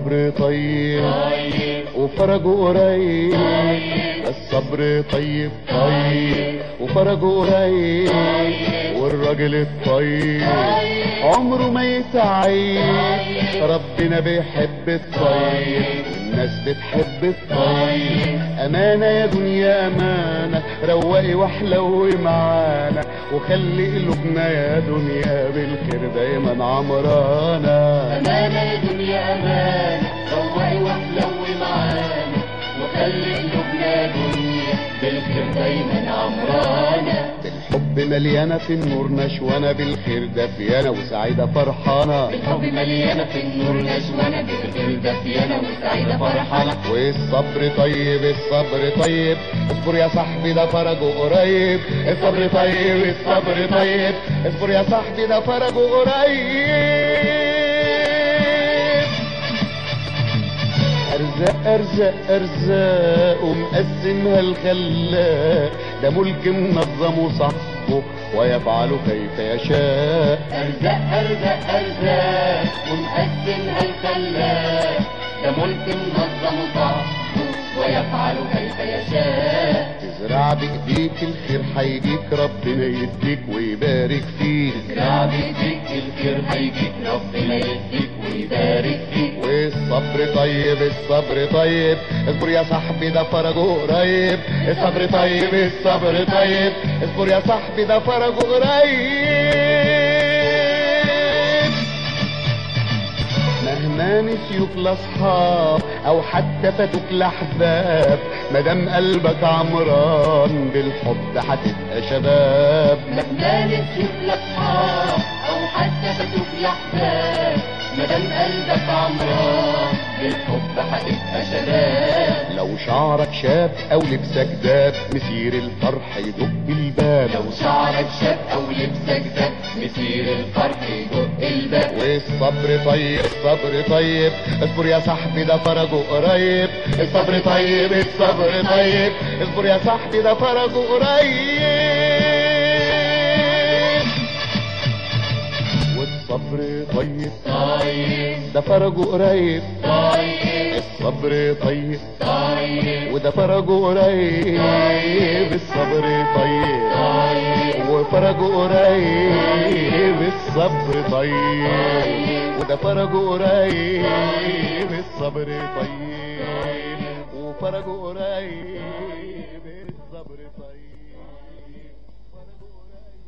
الصبر طيب وفرجه قريب الصبر طيب طيب وفرجه قريب والراجل الطيب عمره ما يتعيب ربنا بيحب الطيب الناس بتحب الطيب امانه يا دنيا امانه روقي واحلوي معانا وخلي قلوبنا يا دنيا بالخير دايما عمرانه أمانة يا دنيا أمانة روقي واحلوي معانا وخلي قلوبنا يا دنيا بالخير دايما عمرانة بالحب مليانه في النور نشوانه بالخير دافيانه وسعيده فرحانه بالحب مليانة في النور نشوانة بالخير دافيانة وسعيدة فرحانة والصبر طيب الصبر طيب اصبر يا صاحبي ده فرجه قريب الصبر طيب الصبر طيب اصبر يا صاحبي ده فرجه قريب ارزاق ارزاق ارزاق ومقسمها الخلاق ده ملك منظم وصاحبه ويفعل كيف يشاء أرزاق أرزاق أرزاق ومقسمها الخلاق ده ملك منظم صاحبه ويفعل كيف يشاء تزرع بايديك الخير هيجيك ربنا يديك ويبارك فيك زرع بيديك الخير هيجيك ربنا يديك ويبارك فيك والصبر طيب الصبر طيب اصبر يا صاحبي ده فرجه قريب الصبر طيب الصبر طيب اصبر يا صاحبي ده فرجه قريب مهما نسيوك لاصحاب او حتى فاتوك لاحباب مادام قلبك عمران بالحب هتبقى شباب مهما نسيت لاصحاب او حتى فتوك لاحباب مادام قلبك عمران بالحب هتبقى شباب لو شعرك شاب او لبسك داب مسير الفرح يدق الباب لو شعرك شاب او لبسك ده مسير الفرح يدق الباب والصبر طيب الصبر طيب اصبر يا صاحبي ده فرجه قريب الصبر طيب الصبر طيب اصبر يا صاحبي ده فرجه قريب والصبر طيب طيب ده فرجه قريب طيب الصبر طيب طيب وده فرجه قريب الصبر طيب طيب وفرجه قريب الصبر طيب وده فرجه قريب الصبر طيب وفرجه قريب الصبر طيب فرجه قريب